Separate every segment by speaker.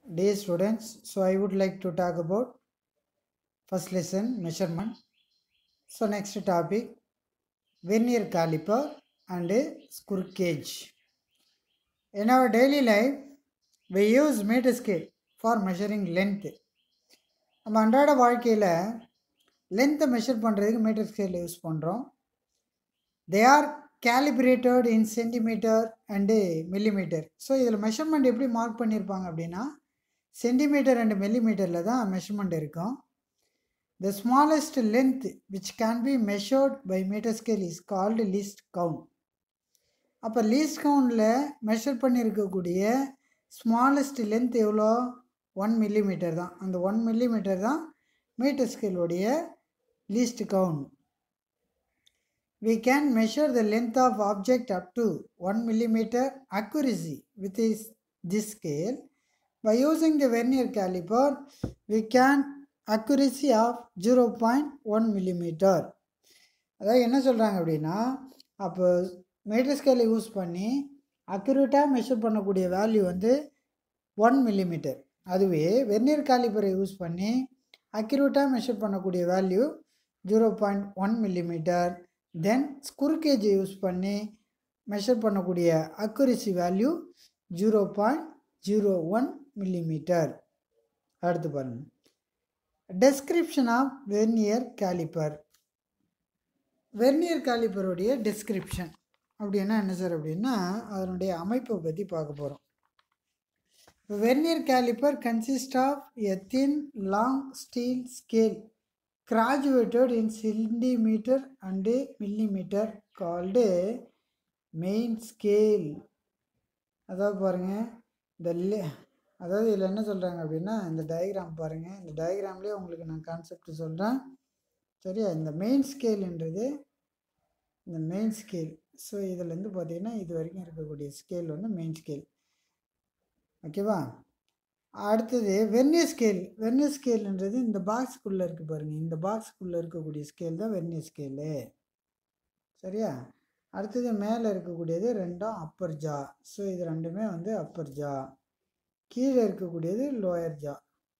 Speaker 1: Dear students, so I would like to talk about first lesson measurement. So next topic vernier caliper and screw gauge. In our daily life, we use meter scale for measuring length. நம்ம அன்றாட வாழ்க்கையில் லென்த்தை measure பண்ணுறதுக்கு metre scale use பண்ணுறோம் they are calibrated in centimetre and millimetre so இதில் measurement எப்படி mark பண்ணியிருப்பாங்க அப்படின்னா சென்டிமீட்டர் அண்ட் மில்லிமீட்டரில் தான் மெஷர்மெண்ட் இருக்கும் the smallest length which can be measured by metre scale is called least count அப்போ லீஸ்ட் கவுண்டில் மெஷர் பண்ணியிருக்கக்கூடிய ஸ்மாலஸ்ட் லென்த் எவ்வளோ ஒன் மில்லிமீட்டர் தான் அந்த ஒன் மில்லிமீட்டர் தான் மீட்டர் ஸ்கேலோடைய least count we can measure the length of object up to 1 millimeter accuracy with this, this scale by using the vernier caliper we can accuracy of 0.1 millimeter அதாவது என்ன சொல்கிறாங்க அப்படின்னா அப்போ metre ஸ்கேலை use பண்ணி அக்யூரேட்டாக மெஷர் பண்ணக்கூடிய வேல்யூ வந்து ஒன் மில்லிமீட்டர் அதுவே வெர்னியர் காலிபரை யூஸ் பண்ணி அக்யூரேட்டாக மெஷர் பண்ணக்கூடிய value zero point one millimetre then ஸ்குருக்கேஜை யூஸ் பண்ணி மெஷர் பண்ணக்கூடிய accuracy value zero point zero one millimetre அடுத்து பாருங்கள் description of vernier caliper vernier கேலிப்பருடைய டெஸ்கிரிப்ஷன் அப்படின்னா என்ன சார் அப்படின்னா அதனுடைய அமைப்பை பற்றி பார்க்க போகிறோம் vernier caliper consist of a thin long steel scale graduated in centimeter and millimeter called main scale அதாவது பாருங்கள் இந்த லே அதாவது இதில் என்ன சொல்கிறாங்க அப்படின்னா இந்த டயக்ராம் பாருங்கள் இந்த டயக்ராம்லேயே உங்களுக்கு நான் கான்செப்ட் சொல்கிறேன் சரியா இந்த மெயின் ஸ்கேலுன்றது இந்த மெயின் ஸ்கேல் ஸோ இதிலேருந்து பார்த்தீங்கன்னா இது வரைக்கும் இருக்கக்கூடிய ஸ்கேல் வந்து மெயின் ஸ்கேல் ஓகேவா அடுத்தது வெர்னியர் ஸ்கேல் வெர்னியர் ஸ்கேல்ன்றது இந்த பாக்ஸுக்குள்ளே இருக்குது பாருங்கள் இந்த பாக்ஸுக்குள்ளே இருக்கக்கூடிய ஸ்கேல் தான் வெர்னியர் ஸ்கேலு சரியா அடுத்தது மேலே இருக்கக்கூடியது ரெண்டும் அப்பர் ஜா ஸோ இது ரெண்டுமே வந்து அப்பர் ஜா கீழே இருக்கக்கூடியது லோயர் ஜா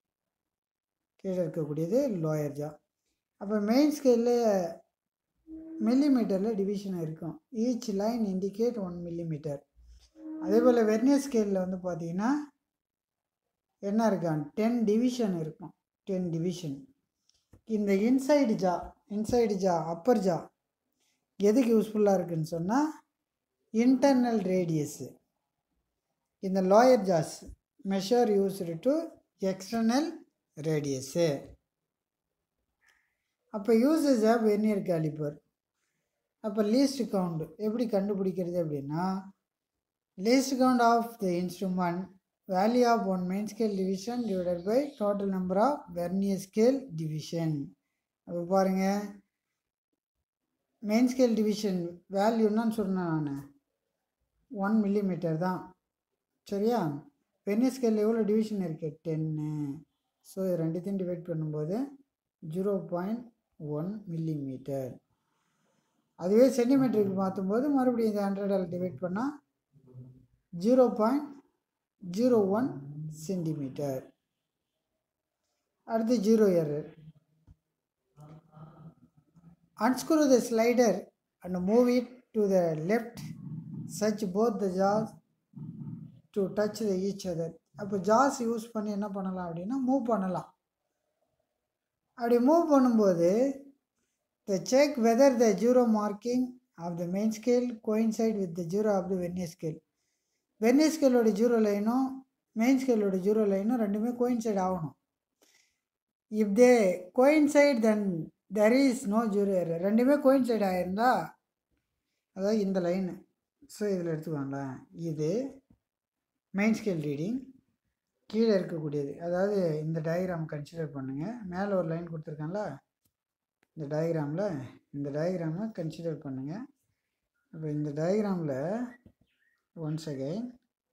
Speaker 1: கீழே இருக்கக்கூடியது லோயர் ஜா அப்போ மெயின் ஸ்கேலில் மில்லிமீட்டரில் டிவிஷன் இருக்கும் each line indicate one millimetre அதே போல் வெர்னியர் ஸ்கேலில் வந்து பார்த்தீங்கன்னா என்ன இருக்கான் டென் டிவிஷன் இருக்கும் டென் டிவிஷன் இந்த inside jaw inside jaw upper jaw எதுக்கு யூஸ்ஃபுல்லாக இருக்குன்னு சொன்னால் இன்டர்னல் ரேடியஸு இந்த lower jaws measure used to external radius அப்போ யூசஸ் ஆஃப் வெர்னியர் கேலிப்பர் அப்போ லீஸ்ட் கவுண்ட் எப்படி கண்டுபிடிக்கிறது அப்படின்னா least count of the instrument value of one main scale division divided by total number of vernier scale division அப்போ பாருங்கள் main scale division வேல்யூன்னு சொன்னேன் நான் one millimetre தான் சரியா வெர்னியர் ஸ்கேல் எவ்வளோ டிவிஷன் இருக்குது டென்னு ஸோ இது ரெண்டுத்தையும் டிவைட் பண்ணும்போது ஜீரோ பாயிண்ட் ஒன் மில்லிமீட்டர் அதுவே சென்டிமீட்டருக்கு மாற்றும்போது மறுபடியும் இந்த ஹண்ட்ரடால் டிவைட் பண்ணால் zero point zero one centimetre அடுத்து zero error unscrew the slider and move it to the left such both the jaws to touch the each other அப்போ ஜாஸ் யூஸ் பண்ணி என்ன பண்ணலாம் அப்படின்னா மூவ் பண்ணலாம் அப்படி மூவ் பண்ணும்போது the check whether the zero marking of the main scale coincide with the zero of the vernier scale vernier ஸ்கேலோட zero லைனும் மெயின் ஸ்கேலோட ஜீரோ லைனும் ரெண்டுமே கோயின்சைட் ஆகணும் if they coincide then there is no zero error ரெண்டுமே கோயின்சைட் ஆகிருந்தா அதாவது இந்த லைனு ஸோ இதில் எடுத்துக்கோங்களேன் இது மெயின் ஸ்கேல் ரீடிங் கீழே இருக்கக்கூடியது அதாவது இந்த டயக்ராம் கன்சிடர் பண்ணுங்கள் மேலே ஒரு லைன் கொடுத்துருக்காங்களா இந்த டயக்ராமில் இந்த டயக்ராமை கன்சிடர் பண்ணுங்கள் அப்போ இந்த டயக்ராமில் ஒன்ஸ் அகைன்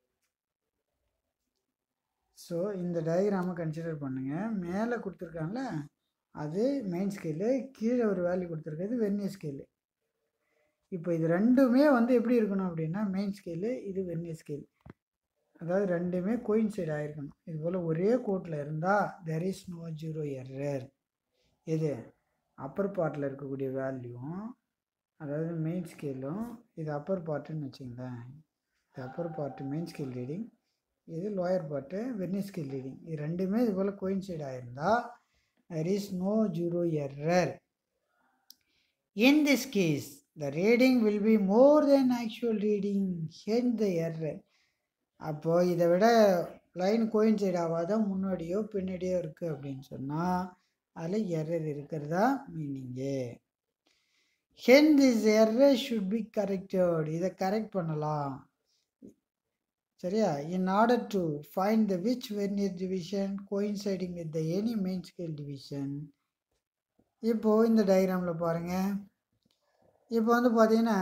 Speaker 1: ஸோ இந்த டயக்ராமை கன்சிடர் பண்ணுங்கள் மேலே கொடுத்துருக்காங்கள அது மெயின் ஸ்கேலு கீழே ஒரு வேல்யூ கொடுத்துருக்கிறது வெர்னியர் ஸ்கேலு இப்போ இது ரெண்டுமே வந்து எப்படி இருக்கணும் அப்படின்னா மெயின் ஸ்கேலு இது வெர்னியர் ஸ்கேல் அதாவது ரெண்டுமே கோயின்சைட் ஆகிருக்கணும் இது போல் ஒரே கோட்டில் இருந்தால் there is no zero error இது அப்பர் பார்ட்டில் இருக்கக்கூடிய வேல்யூவும் அதாவது மெயின் ஸ்கேலும் இது அப்பர் பார்ட்டுன்னு வச்சுங்களேன் இது upper part main scale reading இது lower part vernier scale reading இது ரெண்டுமே இது போல் கோயின்சைட் ஆகிருந்தால் there is no zero error In this case, the reading will be more than actual reading, hence the error. அப்போ இதை விட லைன் கோயின்சைட் ஆகாத முன்னாடியோ பின்னாடியோ இருக்குது அப்படின்னு சொன்னால் அதில் எரர் இருக்கிறதா meaning when this error should be corrected இதை கரெக்ட் பண்ணலாம் சரியா in order to find the which vernier division coinciding with the any main scale division இப்போது இந்த டயக்ராமில் பாருங்கள் இப்போ வந்து பார்த்தீங்கன்னா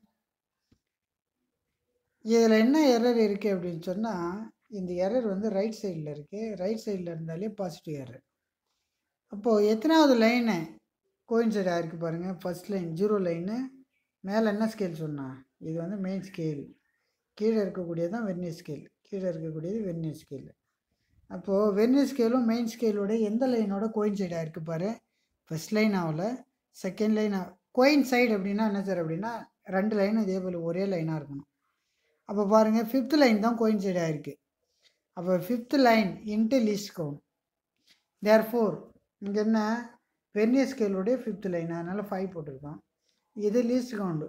Speaker 1: இதில் என்ன எரர் இருக்குது அப்படின்னு சொன்னால் இந்த எரர் வந்து ரைட் சைடில் இருக்குது ரைட் சைடில் இருந்தாலே பாசிட்டிவ் எரர் அப்போது எத்தனாவது லைனு கோயின்சைட் ஆகிருக்கு பாருங்கள் ஃபஸ்ட் லைன் ஜீரோ லைனு மேலே என்ன ஸ்கேல் சொன்னா இது வந்து மெயின் ஸ்கேல் கீழே இருக்கக்கூடியது தான் வெர்னியர் ஸ்கேல் கீழே இருக்கக்கூடியது வெர்னியர் ஸ்கேல் அப்போது வெர்னியர் ஸ்கேலும் மெயின் ஸ்கேலோட எந்த லைனோட கோயின்சைட் ஆகிருக்கு பாரு ஃபஸ்ட் லைன் ஆகல செகண்ட் லைன் கோயின் சைடு அப்படின்னா என்ன சார் அப்படின்னா ரெண்டு லைனும் இதே போல் ஒரே லைனாக இருக்கணும் அப்போ பாருங்கள் ஃபிஃப்த் லைன் தான் கோயின் சைடு ஆகிருக்கு அப்போ fifth line into least count there four இங்கே என்ன வெர்னியர் ஸ்கேலோடைய ஃபிஃப்த் லைன் அதனால் ஃபைவ் போட்டிருக்கோம் இது least count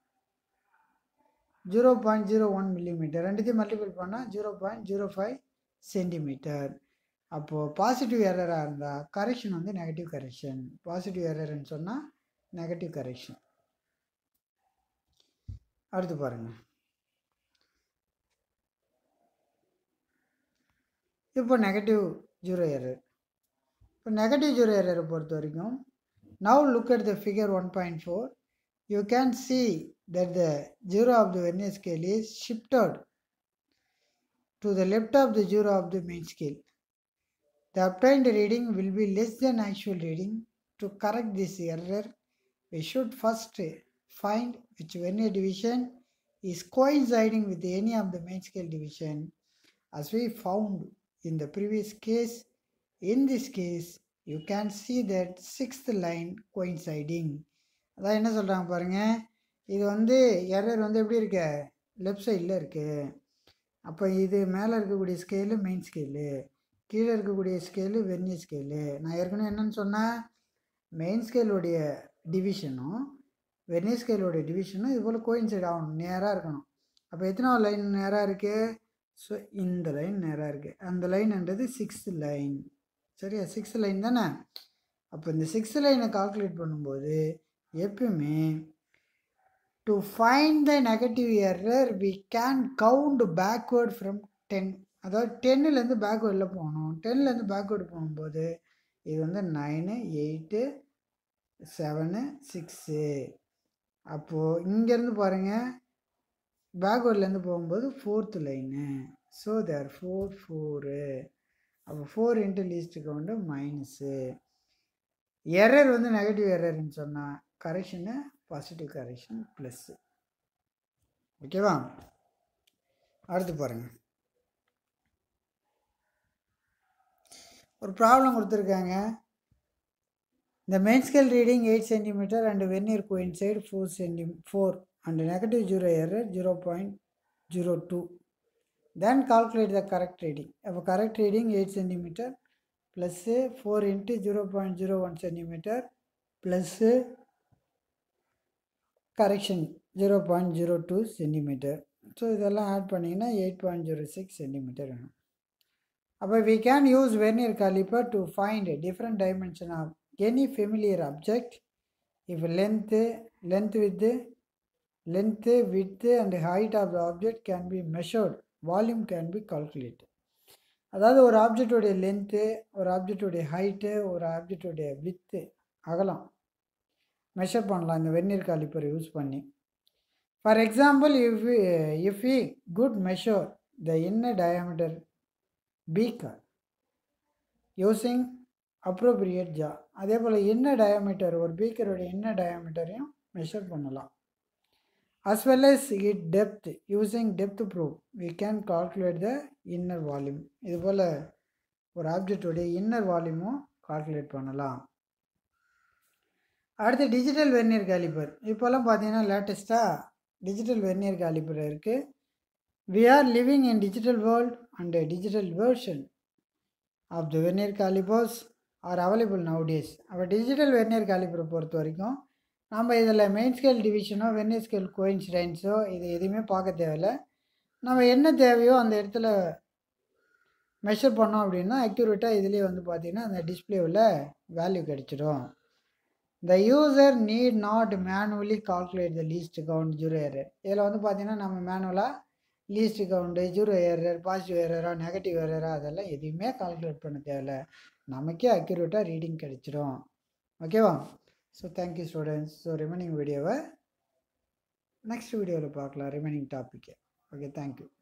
Speaker 1: zero point zero one millimetre ரெண்டுத்தையும் மல்டிபிள் பண்ணால் zero point zero five centimetre அப்போது பாசிட்டிவ் எரராக இருந்தால் கரெக்ஷன் வந்து நெகட்டிவ் கரெக்ஷன் பாசிட்டிவ் எரர்னு சொன்னால் நெகட்டிவ் கரெக்ஷன் அடுத்து பாருங்கள் இப்போ நெகட்டிவ் ஜீரோ எரர் இப்போ நெகட்டிவ் ஜீரோ எரரை பொறுத்த வரைக்கும் now look at the figure one point four you can see that the zero of the vernier scale is shifted to the left of the zero of the main scale The obtained reading will be less than actual reading. To correct this error, we should first find which vernier division is coinciding with any of the main scale division. As we found in the previous case, in this case, you can see that sixth line coinciding. அதான் என்ன சொல்கிறாங்க பாருங்கள் இது வந்து error வந்து எப்படி இருக்கு left சைடில் இருக்குது அப்போ இது மேலே இருக்கக்கூடிய ஸ்கேலு மெயின் ஸ்கேலு கீழே இருக்கக்கூடிய ஸ்கேலு வெர்னியர் ஸ்கேலு நான் ஏற்கனவே என்னென்னு சொன்னேன் மெயின் ஸ்கேலுடைய டிவிஷனும் வெர்னியர் ஸ்கேலோடைய டிவிஷனும் இது போல் கோயின்சைட் ஆகணும் நேராக இருக்கணும் அப்போ எத்தனாவது லைன் நேராக இருக்குது ஸோ இந்த லைன் நேராக இருக்குது அந்த லைன்ன்றது சிக்ஸ்த் லைன் சரியா சிக்ஸ்த் லைன் தானே அப்போ இந்த சிக்ஸ்த் லைனை கால்குலேட் பண்ணும்போது எப்பயுமே to find the negative error we can count backward from ten அதாவது டென்னுலேருந்து பேக்வேர்டில் போகணும் டென்லேருந்து பேக்வேர்டு போகும்போது இது வந்து நைனு எயிட்டு செவனு சிக்ஸு அப்போது இங்கேருந்து பாருங்கள் பேக்வேர்ட்லேருந்து போகும்போது fourth line so there four four அப்போ four into least count minus error வந்து நெகட்டிவ் எரர்னு சொன்னால் கரெக்ஷனு பாசிட்டிவ் கரெக்ஷன் ப்ளஸ்ஸு ஓகேவா அடுத்து பாருங்கள் ஒரு ப்ராப்ளம் கொடுத்துருக்காங்க இந்த main scale reading eight centimetre and vernier coincide four centi four and negative zero error zero point zero two then calculate the correct reading அப்போ correct reading eight centimetre plus four into zero point zero one centimetre plus correction zero point zero two centimetre so இதெல்லாம் add பண்ணிங்கன்னா eight point zero six centimetre வேணும் அப்போ we can use vernier caliper to find a different dimension of any familiar object if length length with length width and height of the object can be measured volume can be calculated அதாவது ஒரு ஆப்ஜெக்டோடைய length ஒரு ஆப்ஜெக்டோடைய height ஒரு ஆப்ஜெக்டோடைய with அகலம் measure பண்ணலாம் இந்த vernier caliper use பண்ணி for example if if we could measure the என்ன diameter beaker using appropriate jaw அதே போல் என்ன டயாமீட்டர் ஒரு பீக்கரோட என்ன டயாமீட்டரையும் மெஷர் பண்ணலாம் as well as its depth using depth probe we can calculate the inner volume இது போல் ஒரு ஆப்ஜெக்டோடைய இன்னர் வால்யூமும் கால்குலேட் பண்ணலாம் அடுத்து டிஜிட்டல் வெர்னியர் காலிப்பர் இப்போல்லாம் பார்த்தீங்கன்னா லேட்டஸ்ட்டாக டிஜிட்டல் வெர்னியர் காலிப்பர் இருக்குது we are living in digital world and digital version of the vernier calipers are available nowadays அப்போ digital vernier காலிப்பரை பொறுத்த வரைக்கும் நம்ம இதில் மெயின் ஸ்கேல் டிவிஷனோ வெர்னியர் ஸ்கேல் கோயின்சிடென்ஸோ இது எதுவுமே பார்க்க தேவையில்ல நம்ம என்ன தேவையோ அந்த இடத்துல மெஷர் பண்ணோம் அப்படின்னா அக்யூரேட்டாக இதுலேயே வந்து பார்த்திங்கன்னா அந்த டிஸ்பிளேவில் வேல்யூ கிடச்சிடும் the user need not manually calculate the least count zero error இதில் வந்து பார்த்திங்கன்னா நம்ம மேனுவலாக least count zero error positive எரரா நெகட்டிவ் எரரா அதெல்லாம் எதுவுமே கால்குலேட் பண்ண தேவையில்ல நமக்கே அக்யூரேட்டாக ரீடிங் கிடச்சிடும் ஓகேவா so thank you students so remaining வீடியோவை நெக்ஸ்ட் வீடியோவில் பார்க்கலாம் ரிமைனிங் டாப்பிக்கை ஓகே தேங்க்யூ